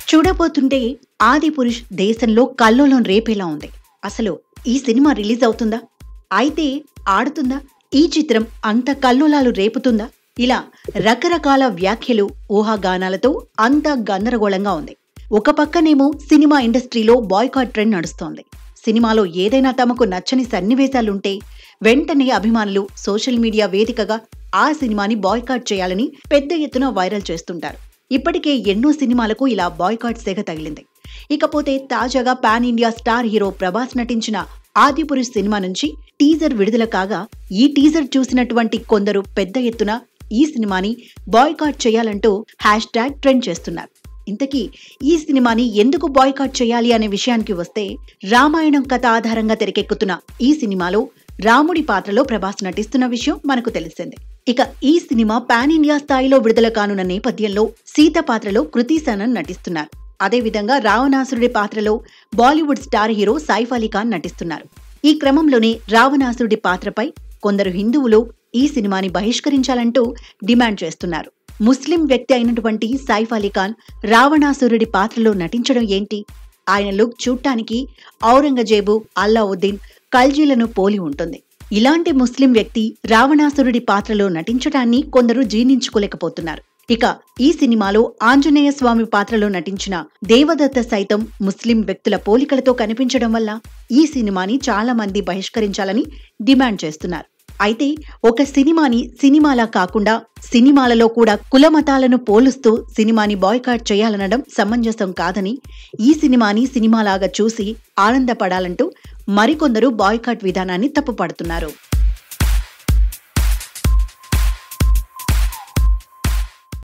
చూడబోతుంటే ఆది పురుష్ దేశంలో కల్లోలం రేపేలా ఉంది అసలు ఈ సినిమా రిలీజ్ అవుతుందా అయితే ఆడుతుందా ఈ చిత్రం అంత కల్లోలాలు రేపుతుందా ఇలా రకరకాల వ్యాఖ్యలు ఊహాగానాలతో అంతా గందరగోళంగా ఉంది ఒక పక్కనేమో సినిమా ఇండస్ట్రీలో బాయ్కాట్ ట్రెండ్ నడుస్తోంది సినిమాలో ఏదైనా తమకు నచ్చని సన్నివేశాలుంటే వెంటనే అభిమానులు సోషల్ మీడియా వేదికగా ఆ సినిమాని బాయ్కాట్ చేయాలని పెద్ద ఎత్తున వైరల్ చేస్తుంటారు ఇప్పటికే ఎన్నో సినిమాలకు ఇలా బాయ్కాట్ సెగ తగిలింది ఇకపోతే తాజాగా pan India star hero Prabhas నటించిన ఆదిపురుష్ సినిమా నుంచి టీజర్ విడుదల కాగా ఈ టీజర్ చూసినటువంటి కొందరు పెద్ద ఎత్తున ఈ సినిమాని బాయ్కాట్ చేయాలంటూ హ్యాష్ ట్యాగ్ ట్రెండ్ చేస్తున్నారు ఇంతకీ ఈ సినిమాని ఎందుకు బాయ్కాట్ చేయాలి అనే విషయానికి వస్తే రామాయణం కథ ఆధారంగా తెరకెక్కుతున్న ఈ సినిమాలో రాముడి పాత్రలో ప్రభాస్ నటిస్తున్న విషయం మనకు తెలిసిందే ఇక ఈ సినిమా పాన్ ఇండియా స్థాయిలో విడుదల కానున్న నేపథ్యంలో సీత పాత్రలో కృతి సనన్ నటిస్తున్నారు అదేవిధంగా రావణాసురుడి పాత్రలో Bollywood star hero Saif Ali Khan నటిస్తున్నారు ఈ క్రమంలోనే రావణాసురుడి పాత్రపై కొందరు హిందువులు ఈ సినిమాని బహిష్కరించాలంటూ డిమాండ్ చేస్తున్నారు ముస్లిం వ్యక్తి అయినటువంటి సైఫ్ అలీ ఖాన్ రావణాసురుడి పాత్రలో నటించడం ఏంటి ఆయన లుక్ చూడటానికి ఔరంగజేబు అల్లావుద్దీన్ కల్జీలను పోలి ఉంటుంది ఇలాంటి ముస్లిం వ్యక్తి రావణాసురుడి పాత్రలో నటించడాన్ని కొందరు జీర్ణించుకోలేకపోతున్నారు ఇక ఈ సినిమాలో ఆంజనేయ స్వామి పాత్రలో నటించిన దేవదత్త సైతం ముస్లిం వ్యక్తుల పోలికలతో కనిపించడం వల్ల ఈ సినిమాని చాలా మంది బహిష్కరించాలని డిమాండ్ చేస్తున్నారు అయితే ఒక సినిమాని సినిమాలా కాకుండా సినిమాలలో కూడా కుల మతాలను పోలుస్తూ సినిమాని బాయ్కాట్ చేయాలనడం సమంజసం కాదని ఈ సినిమాని సినిమాలాగా చూసి ఆనందపడాలంటూ మరికొందరు బాయ్కాట్ విధానాన్ని తప్పుపడుతున్నారు